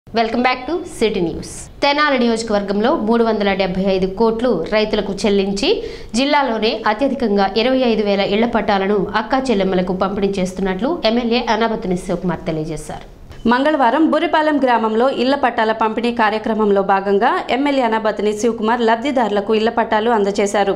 welcome back to city news Tenali నియోజకవర్గంలో మూడు వందల డెబ్బై ఐదు కోట్లు రైతులకు చెల్లించి జిల్లాలోనే అత్యధికంగా ఇరవై ఐదు వేల ఇళ్ల పట్టాలను అక్కా చెల్లెమ్మలకు పంపిణీ చేస్తున్నట్లు ఎమ్మెల్యే అనాబతుని శివకుమార్ తెలియజేశారు మంగళవారం బురిపాలెం గ్రామంలో ఇళ్ల పట్టాల పంపిణీ కార్యక్రమంలో భాగంగా ఎమ్మెల్యే అనాబతిని శివకుమార్ లబ్ధిదారులకు ఇళ్ల పట్టాలు అందజేశారు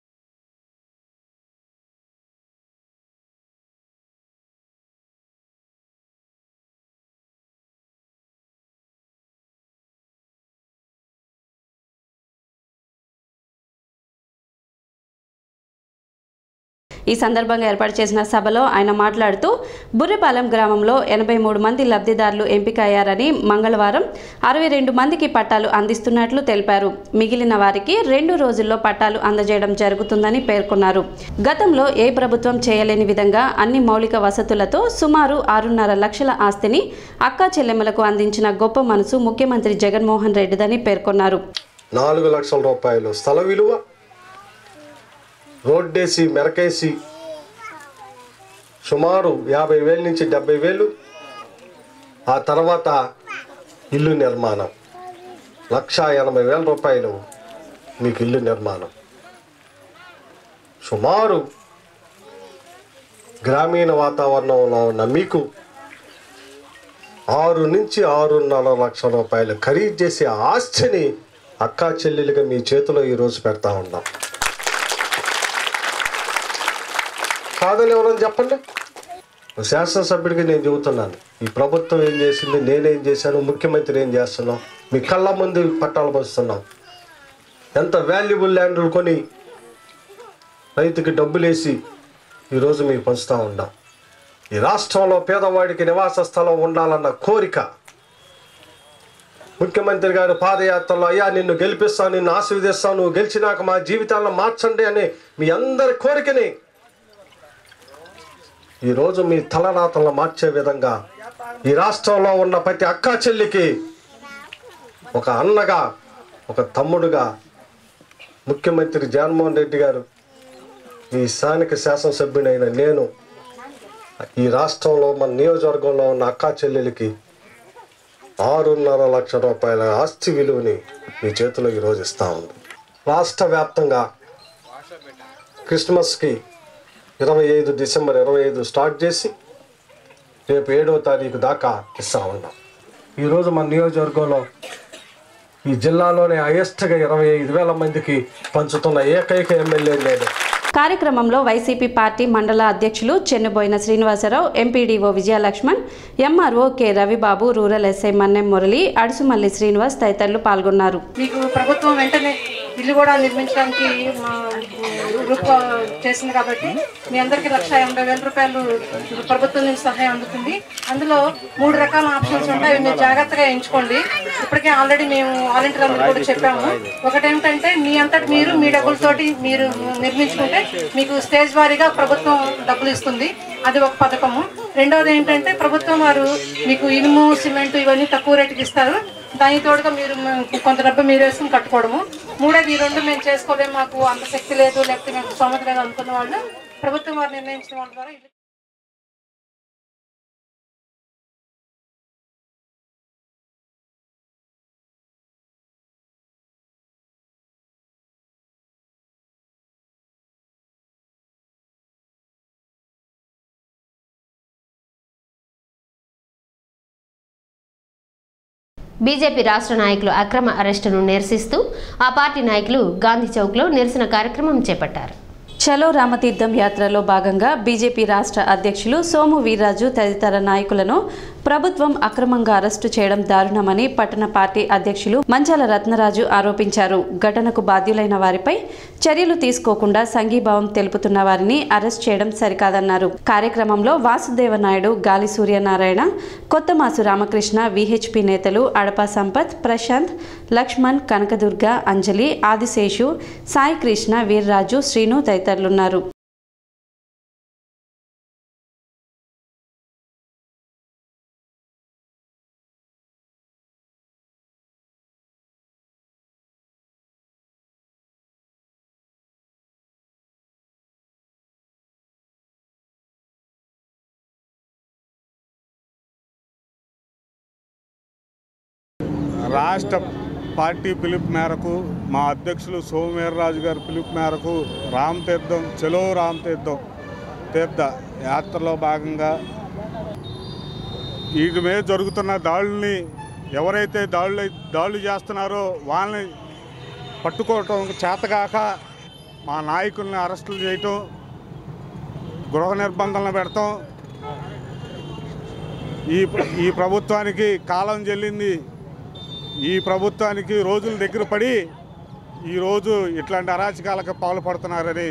ఈ సందర్భంగా ఏర్పాటు చేసిన సభలో ఆయన మాట్లాడుతూ బుర్రెపాలెం గ్రామంలో ఎనభై మూడు మంది లబ్ధిదారులు ఎంపిక అయ్యారని మంగళవారం అరవై రెండు మందికి పట్టాలు అందిస్తున్నట్లు తెలిపారు మిగిలిన వారికి రెండు రోజుల్లో పట్టాలు అందజేయడం జరుగుతుందని పేర్కొన్నారు గతంలో ఏ ప్రభుత్వం చేయలేని విధంగా అన్ని మౌలిక వసతులతో సుమారు ఆరున్నర లక్షల ఆస్తిని అక్కా చెల్లెమ్మలకు అందించిన గొప్ప మనసు ముఖ్యమంత్రి జగన్మోహన్ రెడ్డిదని పేర్కొన్నారు నాలుగు లక్షల రూపాయలు స్థల విలువ రోడ్డేసి మెరకేసి సుమారు యాభై వేల నుంచి డెబ్బై వేలు ఆ తర్వాత ఇల్లు నిర్మాణం లక్ష ఎనభై వేల రూపాయలు మీకు ఇల్లు నిర్మాణం సుమారు గ్రామీణ వాతావరణంలో ఉన్న మీకు ఆరు నుంచి ఆరున్నర లక్షల రూపాయలు ఖరీదు చేసే ఆస్తిని అక్కా చెల్లెలుగా మీ చేతిలో ఈరోజు పెడతా ఉన్నాం కాదని ఎవరని చెప్పండి ఒక శాసనసభ్యుడిగా నేను చెబుతున్నాను ఈ ప్రభుత్వం ఏం చేసింది నేనేం చేశాను ముఖ్యమంత్రి ఏం చేస్తున్నాం మీ కళ్ళ ముందు పట్టాలు పంచుతున్నాం ఎంత వాల్యుబుల్ ల్యాండ్ కొని రైతుకి డబ్బులేసి ఈరోజు మీకు పంచుతూ ఉన్నాం ఈ రాష్ట్రంలో పేదవాడికి నివాస స్థలం ఉండాలన్న కోరిక ముఖ్యమంత్రి గారు పాదయాత్రలో అయ్యా నిన్ను గెలిపిస్తాను నిన్ను ఆశీర్వదిస్తాను నువ్వు గెలిచినాక మా జీవితాలను మార్చండి అనే మీ అందరి కోరికని ఈరోజు మీ తలరాతలను మార్చే విధంగా ఈ రాష్ట్రంలో ఉన్న ప్రతి అక్కా చెల్లికి ఒక అన్నగా ఒక తమ్ముడుగా ముఖ్యమంత్రి జగన్మోహన్ రెడ్డి గారు ఈ స్థానిక శాసనసభ్యుడైన నేను ఈ రాష్ట్రంలో మన నియోజకవర్గంలో ఉన్న అక్కా చెల్లెలకి ఆరున్నర లక్షల రూపాయల ఆస్తి విలువని మీ చేతిలో ఈరోజు ఇస్తా ఉంది రాష్ట్ర వ్యాప్తంగా క్రిస్మస్కి ఇరవై ఐదు డిసెంబర్ ఇరవై ఐదు స్టార్ట్ చేసి రేపు ఏడవ తారీఖు దాకా ఇస్తా ఉన్నాం ఈరోజు మన నియోజకవర్గంలో ఈ జిల్లాలోనే హైయెస్ట్గా ఇరవై ఐదు వేల మందికి పంచుతున్న ఏకైక ఎమ్మెల్యే నేను కార్యక్రమంలో వైసీపీ పార్టీ మండల అధ్యక్షులు Chennuboina Srinivasarao MPDO Vijayalakshman MRO K Ravibabu rural SI Mannem Murali Adusumalli Srinivas తదితరులు పాల్గొన్నారు మీకు ప్రభుత్వం వెంటనే ఇల్లు కూడా నిర్మించడానికి మా గ్రూప్ చేసింది కాబట్టి మీ అందరికీ లక్ష ఎనభై వేల రూపాయలు ప్రభుత్వం నుంచి సహాయం అందుతుంది అందులో మూడు రకాల ఆప్షన్స్ ఉంటాయి అవి మీరు జాగ్రత్తగా ఎంచుకోండి ఇప్పటికే ఆల్రెడీ మేము వాలంటీర్ అందరూ కూడా చెప్పాము ఒకటేమిటంటే మీ అంతటి మీరు మీ డబ్బులతోటి మీరు నిర్మించుకుంటే మీకు స్టేజ్ వారీగా ప్రభుత్వం డబ్బులు ఇస్తుంది అది ఒక పథకము రెండోది ఏంటంటే ప్రభుత్వం వారు మీకు ఇనుము సిమెంట్ ఇవన్నీ తక్కువ రేటుకి ఇస్తారు దానికి తోడుగా మీరు మ- కొంత డబ్బు మీరు వేసుకుని కట్టుకోవడము మూడోది ఈ రెండు మేము చేసుకోలేము మాకు అంత శక్తి లేదు లేకపోతే మేము స్తోమత లేదు అనుకున్న వాళ్ళు ప్రభుత్వం వారు నిర్ణయించిన వాళ్ళ ద్వారా ఇల్లు బీజేపీ రాష్ట్ర నాయకులు అక్రమ అరెస్టును నిరసిస్తూ ఆ పార్టీ నాయకులు గాంధీ చౌక్లో నిరసన కార్యక్రమం చేపట్టారు చలో రామతీర్థం యాత్రలో భాగంగా బీజేపీ రాష్ట్ర అధ్యక్షులు సోము వీర్రాజు తదితర నాయకులను ప్రభుత్వం అక్రమంగా అరెస్టు చేయడం దారుణమని పట్టణ పార్టీ అధ్యక్షులు మంచాల రత్నరాజు ఆరోపించారు ఘటనకు బాధ్యులైన వారిపై చర్యలు తీసుకోకుండా సంఘీభావం తెలుపుతున్న వారిని అరెస్ట్ చేయడం సరికాదన్నారు కార్యక్రమంలో వాసుదేవ నాయుడు గాలి సూర్యనారాయణ కొత్తమాసు రామకృష్ణ విహెచ్పి నేతలు అడప సంపత్ ప్రశాంత్ లక్ష్మణ్ కనకదుర్గ అంజలి ఆదిశేషు సాయి కృష్ణ వీర్రాజు శ్రీను తదితరులున్నారు రాష్ట్ర పార్టీ పిలుపు మేరకు మా అధ్యక్షులు సోమవీర్రాజు గారి పిలుపు మేరకు రామతీర్థం చెలో రామతీర్థం తీర్థ యాత్రలో భాగంగా వీటి మీద జరుగుతున్న దాడుల్ని ఎవరైతే దాడులు దాడులు చేస్తున్నారో వాళ్ళని పట్టుకోవటం చేతగాక మా నాయకుల్ని అరెస్టులు చేయటం గృహ నిర్బంధనలు పెడతాం ఈ ఈ ప్రభుత్వానికి కాలం చెల్లింది ఈ ప్రభుత్వానికి రోజులు దగ్గర పడి ఈరోజు ఇట్లాంటి అరాచకాలకు పాల్పడుతున్నారని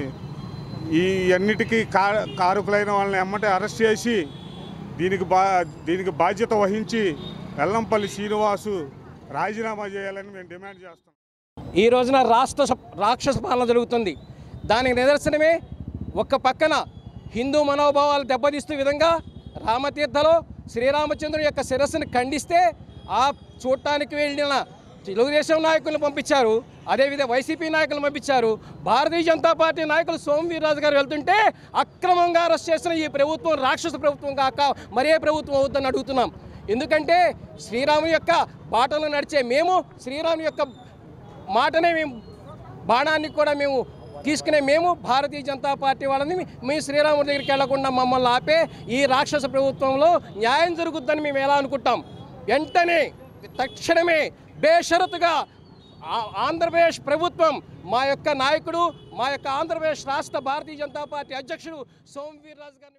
ఈ అన్నిటికీ కా కారకులైన వాళ్ళని ఎమ్మటే అరెస్ట్ చేసి దీనికి బా దీనికి బాధ్యత వహించి వెల్లంపల్లి శ్రీనివాసు రాజీనామా చేయాలని మేము డిమాండ్ చేస్తాం ఈ రోజున రాష్ట్ర స- రాక్షస పాలన జరుగుతుంది దానికి నిదర్శనమే ఒక్క పక్కన హిందూ మనోభావాలు దెబ్బతీస్తూ విధంగా రామతీర్థలో శ్రీరామచంద్రుని యొక్క శిరస్సును ఖండిస్తే ఆ చూడటానికి వెళ్ళిన తెలుగుదేశం నాయకులను పంపించారు అదేవిధంగా వైసీపీ నాయకులను పంపించారు భారతీయ జనతా పార్టీ నాయకులు సోమవీర్రాజు గారు వెళ్తుంటే అక్రమంగా అరెస్ట్ చేసిన ఈ ప్రభుత్వం రాక్షస ప్రభుత్వం కాక మరే ప్రభుత్వం అవుతుందని అడుగుతున్నాం ఎందుకంటే శ్రీరాముని యొక్క బాటలో నడిచే మేము శ్రీరాముని యొక్క మాటనే మేము బాణాన్ని కూడా మేము తీసుకునే మేము భారతీయ జనతా పార్టీ వాళ్ళని మీ శ్రీరాముడి దగ్గరికి వెళ్లకుండా మమ్మల్ని ఆపే ఈ రాక్షస ప్రభుత్వంలో న్యాయం జరుగుద్దని మేము ఎలా అనుకుంటాం వెంటనే తక్షణమే బేషరతుగా ఆ- ఆంధ్రప్రదేశ్ ప్రభుత్వం మా యొక్క నాయకుడు మా యొక్క ఆంధ్రప్రదేశ్ రాష్ట్ర భారతీయ జనతా పార్టీ అధ్యక్షుడు సోమవీర్రాజు గారిని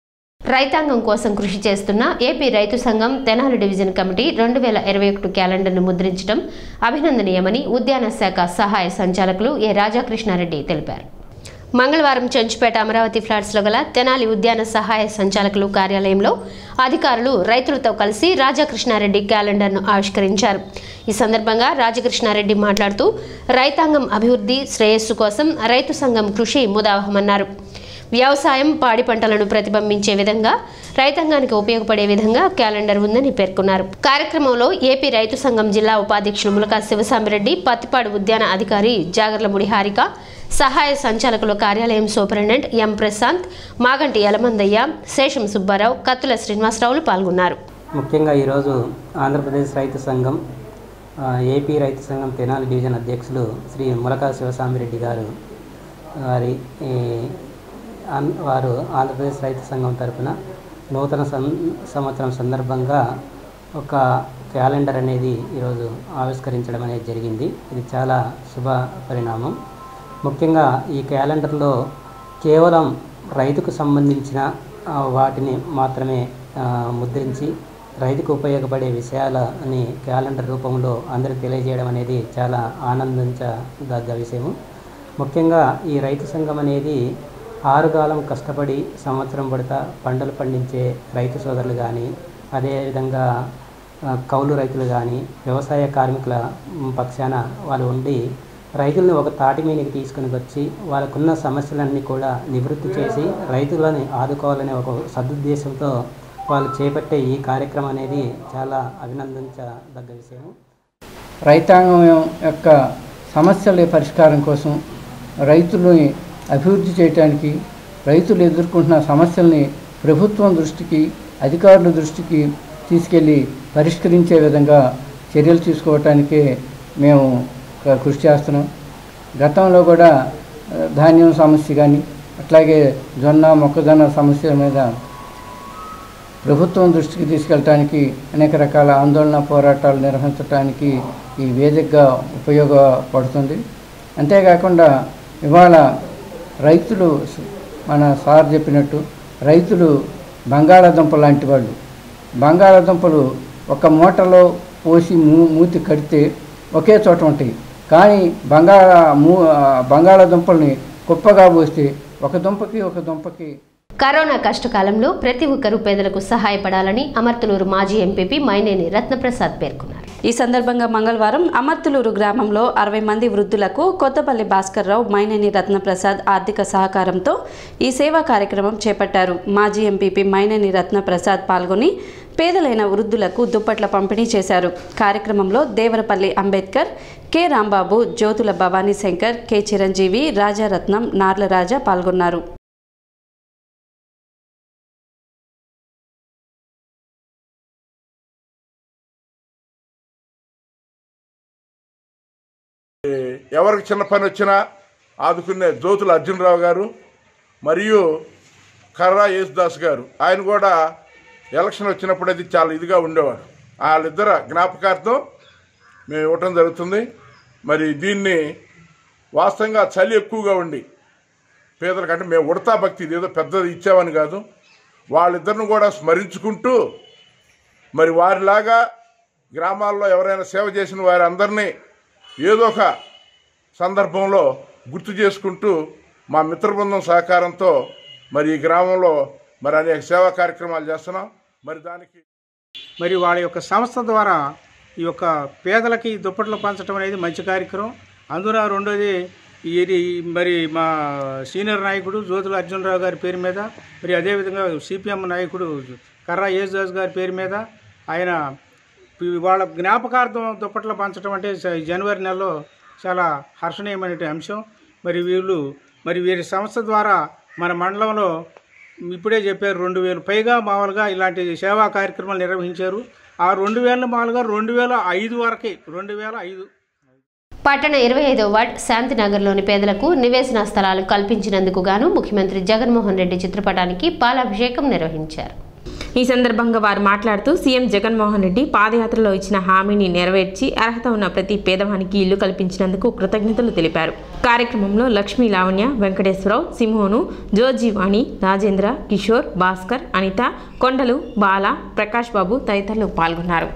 రైతాంగం కోసం కృషి చేస్తున్న ఏపీ రైతు సంఘం తెనాలి డివిజన్ కమిటీ రెండు వేల ఇరవై ఒకటి క్యాలెండర్ను ముద్రించడం అభినందనీయమని ఉద్యాన శాఖ సహాయ సంచాలకులు ఏ రాజాకృష్ణారెడ్డి తెలిపారు మంగళవారం చెంచుపేట అమరావతి ఫ్లాట్స్లో గల తెనాలి ఉద్యాన సహాయ సంచాలకులు కార్యాలయంలో అధికారులు రైతులతో కలిసి రాజాకృష్ణారెడ్డి క్యాలెండర్ను ఆవిష్కరించారు ఈ సందర్భంగా రాజకృష్ణారెడ్డి మాట్లాడుతూ రైతాంగం అభివృద్ధి శ్రేయస్సు కోసం రైతు సంఘం కృషి ముదావహమన్నారు వ్యవసాయం పాడి పంటలను ప్రతిబింబించే విధంగా రైతాంగానికి ఉపయోగపడే విధంగా క్యాలెండర్ ఉందని పేర్కొన్నారు కార్యక్రమంలో ఏపీ రైతు సంఘం జిల్లా ఉపాధ్యక్షులు ములకా శివసామిరెడ్డి పత్తిపాడు ఉద్యాన అధికారి జాగర్లముడి హారిక సహాయ సంచాలకుల కార్యాలయం సూపరింటెండెంట్ ఎం ప్రశాంత్ మాగంటి యలమందయ్య శేషం సుబ్బారావు కత్తుల శ్రీనివాసరావులు పాల్గొన్నారు ముఖ్యంగా ఈరోజు ఆంధ్రప్రదేశ్ రైతు సంఘం ఆ, ఏపీ రైతు సంఘం తెనాలి డివిజన్ అధ్యక్షులు శ్రీ ములకా శివసామిరెడ్డి గారు వారి ఈ, ఆన్- వారు ఆంధ్రప్రదేశ్ రైతు సంఘం తరపున నూతన సం సంవత్సరం సందర్భంగా ఒక క్యాలెండర్ అనేది ఈరోజు ఆవిష్కరించడం అనేది జరిగింది ఇది చాలా శుభ పరిణామం ముఖ్యంగా ఈ క్యాలెండర్లో కేవలం రైతుకు సంబంధించిన ఆ, వాటిని మాత్రమే ఆ, ముద్రించి రైతుకు ఉపయోగపడే విషయాలని క్యాలెండర్ రూపంలో అందరికి తెలియజేయడం అనేది చాలా ఆనందించదగ్గ విషయము ముఖ్యంగా ఈ రైతు సంఘం అనేది ఆరుగాలం కష్టపడి సంవత్సరం పడతా పంటలు పండించే రైతు సోదరులు కానీ అదేవిధంగా ఆ, కౌలు రైతులు కానీ వ్యవసాయ కార్మికుల మ్, పక్షాన వాళ్ళు ఉండి రైతులను ఒక తాటి మీదకి తీసుకుని వచ్చి వాళ్ళకున్న సమస్యలన్నీ కూడా నివృత్తి చేసి రైతులని ఆదుకోవాలనే ఒక సదుద్దేశంతో వాళ్ళు చేపట్టే ఈ కార్యక్రమం అనేది చాలా అభినందించదగ్గ విషయము రైతాంగం యొక్క సమస్యల పరిష్కారం కోసం రైతులని అభివృద్ధి చేయడానికి రైతులు ఎదుర్కొంటున్న సమస్యల్ని ప్రభుత్వం దృష్టికి అధికారుల దృష్టికి తీసుకెళ్ళి పరిష్కరించే విధంగా చర్యలు తీసుకోవటానికే మేము క- కృషి చేస్తున్నాం గతంలో కూడా ఆ, ధాన్యం సమస్య కానీ అట్లాగే జొన్న మొక్కజొన్న సమస్యల మీద ప్రభుత్వం దృష్టికి తీసుకెళ్ళటానికి అనేక రకాల ఆందోళన పోరాటాలు నిర్వహించడానికి ఈ వేదికగా ఉపయోగపడుతుంది అంతేకాకుండా ఇవాళ రైతులు స- మన సార్ చెప్పినట్టు రైతులు బంగాళాదుంప లాంటి వాళ్ళు బంగాళాదుంపలు ఒక మూటలో పోసి మూ మూతి కడితే ఒకే చోట ఉంటాయి కానీ బంగాళ మూ ఆ, బంగాళాదుంపల్ని కుప్పగా పోస్తే ఒక దుంపకి ఒక దుంపకి కరోనా కష్టకాలంలో ప్రతి ఒక్కరూ పేదలకు సహాయపడాలని అమర్తలూరు మాజీ ఎంపీపీ మైనేని రత్నప్రసాద్ పేర్కొన్నారు ఈ సందర్భంగా మంగళవారం అమర్తులూరు గ్రామంలో అరవై మంది వృద్ధులకు కొత్తపల్లి భాస్కర్రావు మైనేని రత్నప్రసాద్ ఆర్థిక సహకారంతో ఈ సేవా కార్యక్రమం చేపట్టారు మాజీ ఎంపీపీ మైనేని రత్నప్రసాద్ పాల్గొని పేదలైన వృద్ధులకు దుప్పట్ల పంపిణీ చేశారు కార్యక్రమంలో దేవరపల్లి అంబేద్కర్ కె రాంబాబు జ్యోతుల భవానీ శంకర్ కె చిరంజీవి రాజారత్నం నార్ల రాజా పాల్గొన్నారు ఎవరికి చిన్న పని వచ్చినా ఆదుకునే జ్యోతుల అర్జునరావు గారు మరియు కర్రా యేసుదాస్ గారు ఆయన కూడా ఎలక్షన్ వచ్చినప్పుడు అది చాలా ఇదిగా ఉండేవారు వాళ్ళిద్దరు జ్ఞాపకార్థం మేము ఇవ్వటం జరుగుతుంది మరి దీన్ని వాస్తవంగా చలి ఎక్కువగా ఉండి పేదలకంటే మేము ఉడతా భక్తి ఇది ఏదో పెద్దది ఇచ్చామని కాదు వాళ్ళిద్దరిని కూడా స్మరించుకుంటూ మరి వారిలాగా గ్రామాల్లో ఎవరైనా సేవ చేసిన వారందరినీ ఏదో ఒక సందర్భంలో గుర్తు చేసుకుంటూ మా మిత్ర బృందం సహకారంతో మరి ఈ గ్రామంలో మరి అనేక సేవా కార్యక్రమాలు చేస్తున్నాం మరి దానికి మరి వాళ్ళ యొక్క సంస్థ ద్వారా ఈ యొక్క పేదలకి దుప్పట్లు పంచడం అనేది మంచి కార్యక్రమం అందున రెండోది ఇది మరి మా సీనియర్ నాయకుడు జ్యోతుల అర్జునరావు గారి పేరు మీద మరి అదేవిధంగా సిపిఎం నాయకుడు కర్రా యేసుదాస్ గారి పేరు మీద ఆయన పి- వాళ్ళ జ్ఞాపకార్థం దుప్పట్లు పంచడం అంటే స- జనవరి నెలలో చాలా హర్షణీయమైన అంశం మరి వీళ్ళు మరి వీరి సంస్థ ద్వారా మన మండలంలో ఇప్పుడే చెప్పారు రెండు వేలు పైగా మామూలుగా ఇలాంటి సేవా కార్యక్రమాలు నిర్వహించారు ఆ రెండు వేల మామూలుగా రెండు వేల ఐదు వరకే రెండు వేల ఐదు పట్టణ ఇరవై ఐదో వార్డ్ శాంతినగర్లోని పేదలకు నివేశన స్థలాలు కల్పించినందుకు గాను ముఖ్యమంత్రి జగన్మోహన్ రెడ్డి చిత్రపటానికి పాలాభిషేకం నిర్వహించారు ఈ సందర్భంగా వారు మాట్లాడుతూ సీఎం జగన్మోహన్ రెడ్డి పాదయాత్రలో ఇచ్చిన హామీని నెరవేర్చి అర్హత ఉన్న ప్రతి పేదవానికి ఇల్లు కల్పించినందుకు కృతజ్ఞతలు తెలిపారు కార్యక్రమంలో లక్ష్మీ లావణ్య వెంకటేశ్వరరావు సింహోను జోజీవాణి రాజేంద్ర కిషోర్ భాస్కర్ అనిత కొండలు బాల ప్రకాష్ బాబు తదితరులు పాల్గొన్నారు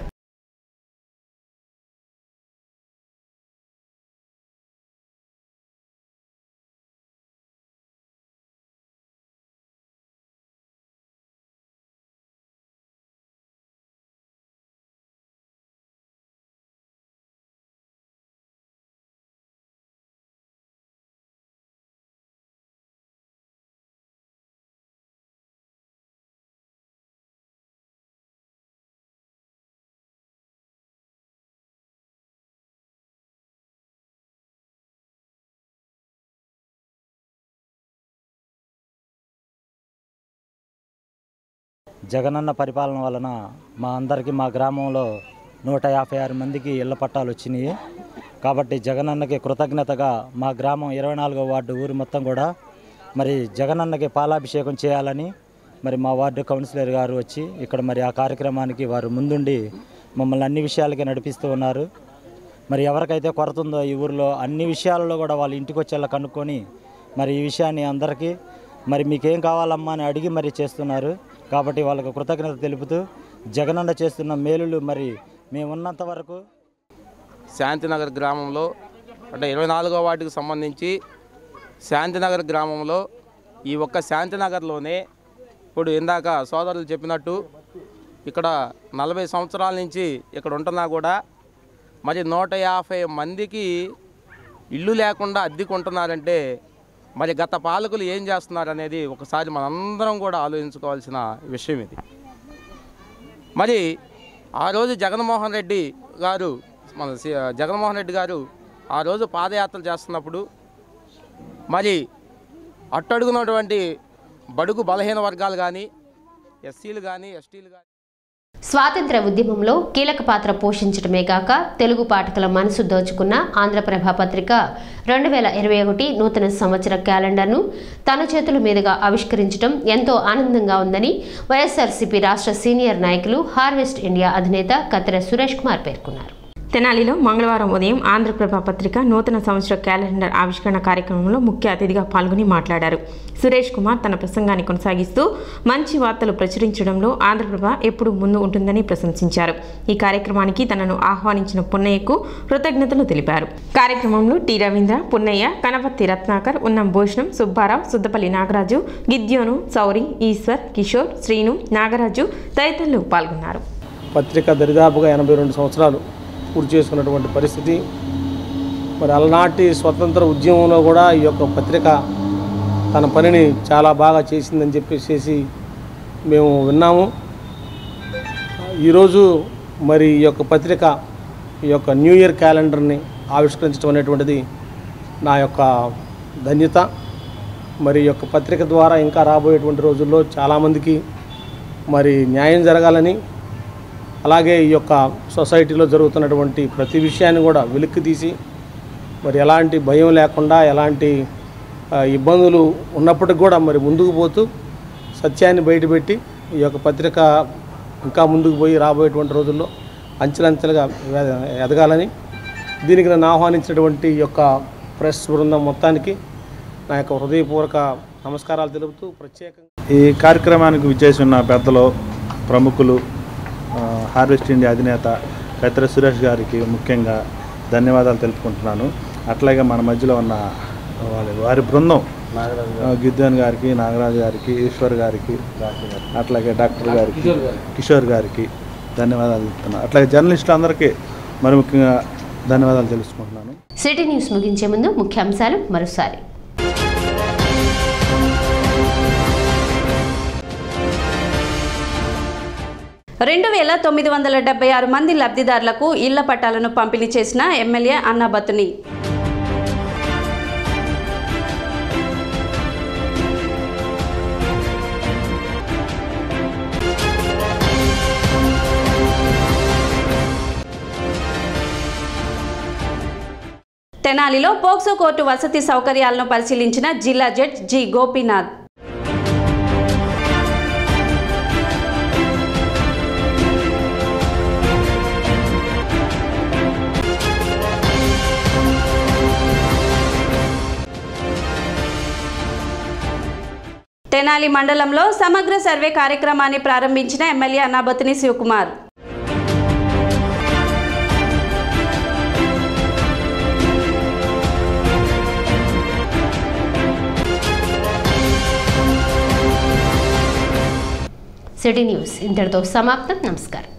జగనన్న పరిపాలన వలన మా అందరికీ మా గ్రామంలో నూట యాభై ఆరు మందికి ఇళ్ల పట్టాలు వచ్చినాయి కాబట్టి జగనన్నకి కృతజ్ఞతగా మా గ్రామం ఇరవై నాలుగో వార్డు ఊరు మొత్తం కూడా మరి జగనన్నకి పాలాభిషేకం చేయాలని మరి మా వార్డు కౌన్సిలర్ గారు వచ్చి ఇక్కడ మరి ఆ కార్యక్రమానికి వారు ముందుండి మమ్మల్ని అన్ని విషయాలకి నడిపిస్తూ ఉన్నారు మరి ఎవరికైతే కొరత ఉందో ఈ ఊరిలో అన్ని విషయాలలో కూడా వాళ్ళు ఇంటికి వచ్చేలా కనుక్కొని మరి ఈ విషయాన్ని అందరికీ మరి మీకేం కావాలమ్మా అని అడిగి మరి చేస్తున్నారు కాబట్టి వాళ్ళకు కృతజ్ఞత తెలుపుతూ జగనన్న చేస్తున్న మేలులు మరి మేము ఉన్నంత వరకు శాంతినగర్ గ్రామంలో అంటే ఇరవై నాలుగో వార్డుకు సంబంధించి శాంతినగర్ గ్రామంలో ఈ ఒక్క శాంతినగర్లోనే ఇప్పుడు ఇందాక సోదరులు చెప్పినట్టు ఇక్కడ నలభై సంవత్సరాల నుంచి ఇక్కడ ఉంటున్నా కూడా మరి నూట యాభై మందికి ఇల్లు లేకుండా అద్దెకుంటున్నారంటే మరి గత పాలకులు ఏం చేస్తున్నారు అనేది ఒకసారి మనందరం కూడా ఆలోచించుకోవాల్సిన విషయం ఇది మరి ఆ రోజు జగన్మోహన్ రెడ్డి గారు మన సి- జగన్మోహన్ రెడ్డి గారు ఆ రోజు పాదయాత్ర చేస్తున్నప్పుడు మరి అట్టడుగున్నటువంటి బడుగు బలహీన వర్గాలు కానీ ఎస్సీలు కానీ ఎస్టీలు కానీ స్వాతంత్ర ఉద్యమంలో కీలక పాత్ర పోషించడమే కాక తెలుగు పాఠకుల మనసు దోచుకున్న ఆంధ్రప్రభ పత్రిక రెండు వేల ఇరవై ఒకటి నూతన సంవత్సర క్యాలెండర్ను తన చేతుల మీదుగా ఆవిష్కరించడం ఎంతో ఆనందంగా ఉందని వైఎస్ఆర్సీపీ రాష్ట్ర సీనియర్ నాయకులు హార్వెస్ట్ ఇండియా అధినేత కత్తెర సురేష్ కుమార్ పేర్కొన్నారు తెనాలిలో మంగళవారం ఉదయం ఆంధ్రప్రభ పత్రిక నూతన సంవత్సర క్యాలెండర్ ఆవిష్కరణ కార్యక్రమంలో ముఖ్య అతిథిగా పాల్గొని మాట్లాడారు సురేష్ కుమార్ తన ప్రసంగాన్ని కొనసాగిస్తూ మంచి వార్తలు ప్రచురించడంలో ఆంధ్రప్రభ ఎప్పుడూ ముందు ఉంటుందని ప్రశంసించారు ఈ కార్యక్రమానికి తనను ఆహ్వానించిన పున్నయ్యకు కృతజ్ఞతలు తెలిపారు కార్యక్రమంలో టి రవీంద్ర పున్నయ్య కనపత్తి రత్నాకర్ ఉన్నం భూషణం సుబ్బారావు సుద్దపల్లి నాగరాజు గిద్యోను సౌరి ఈశ్వర్ కిషోర్ శ్రీను నాగరాజు తదితరులు పాల్గొన్నారు పత్రిక దరిదాపుగా ఎనభై రెండు సంవత్సరాలు పూర్తి చేసుకున్నటువంటి పరిస్థితి మరి అలనాటి స్వతంత్ర ఉద్యమంలో కూడా ఈ యొక్క పత్రిక తన పనిని చాలా బాగా చేసిందని చెప్పేసి మేము విన్నాము ఈరోజు మరి ఈ యొక్క పత్రిక ఈ యొక్క న్యూ ఇయర్ క్యాలెండర్ని ఆవిష్కరించడం అనేటువంటిది నా యొక్క ధన్యత మరి ఈ యొక్క పత్రిక ద్వారా ఇంకా రాబోయేటువంటి రోజుల్లో చాలామందికి మరి న్యాయం జరగాలని అలాగే ఈ యొక్క సొసైటీలో జరుగుతున్నటువంటి ప్రతి విషయాన్ని కూడా వెలిక్కి తీసి మరి ఎలాంటి భయం లేకుండా ఎలాంటి ఆ, ఇబ్బందులు ఉన్నప్పటికి కూడా మరి ముందుకు పోతూ సత్యాన్ని బయటపెట్టి ఈ యొక్క పత్రిక ఇంకా ముందుకు పోయి రాబోయేటువంటి రోజుల్లో అంచెలంచెలుగా ఎద- ఎదగాలని దీనికి నన్ను ఆహ్వానించినటువంటి ఈ యొక్క ప్రెస్ బృందం మొత్తానికి నా యొక్క హృదయపూర్వక నమస్కారాలు తెలుపుతూ ప్రత్యేకంగా ఈ కార్యక్రమానికి విచ్చేసి ఉన్న పెద్దలు ప్రముఖులు ఆ, హార్వెస్ట్ ఇండియా అధినేత కత్తిర సురేష్ గారికి ముఖ్యంగా ధన్యవాదాలు తెలుపుకుంటున్నాను అట్లాగే మన మధ్యలో ఉన్న వారి వారి బృందం ఆ, గిద్దెన్ గారికి నాగరాజు గారికి ఈశ్వర్ గారికి అట్లాగే డాక్టర్ గారికి కిషోర్ గారికి ధన్యవాదాలు తెలుపుతున్నాను అట్లాగే జర్నలిస్టులు అందరికీ మరి ముఖ్యంగా ధన్యవాదాలు తెలుసుకుంటున్నాను సిటీ న్యూస్ ముగించే ముందు ముఖ్యాంశాలు మరోసారి రెండు వేల తొమ్మిది వందల డెబ్బై ఆరు మంది లబ్ధిదారులకు ఇళ్ల పట్టాలను పంపిణీ చేసిన ఎమ్మెల్యే అన్నాబత్తుని తెనాలిలో పోక్సో కోర్టు వసతి సౌకర్యాలను పరిశీలించిన జిల్లా జడ్జ్ జి గోపీనాథ్ తెనాలి మండలంలో సమగ్ర సర్వే కార్యక్రమాన్ని ప్రారంభించిన MLA Annabathini Shivakumar city news ఇంతటితో సమాప్తం నమస్కారం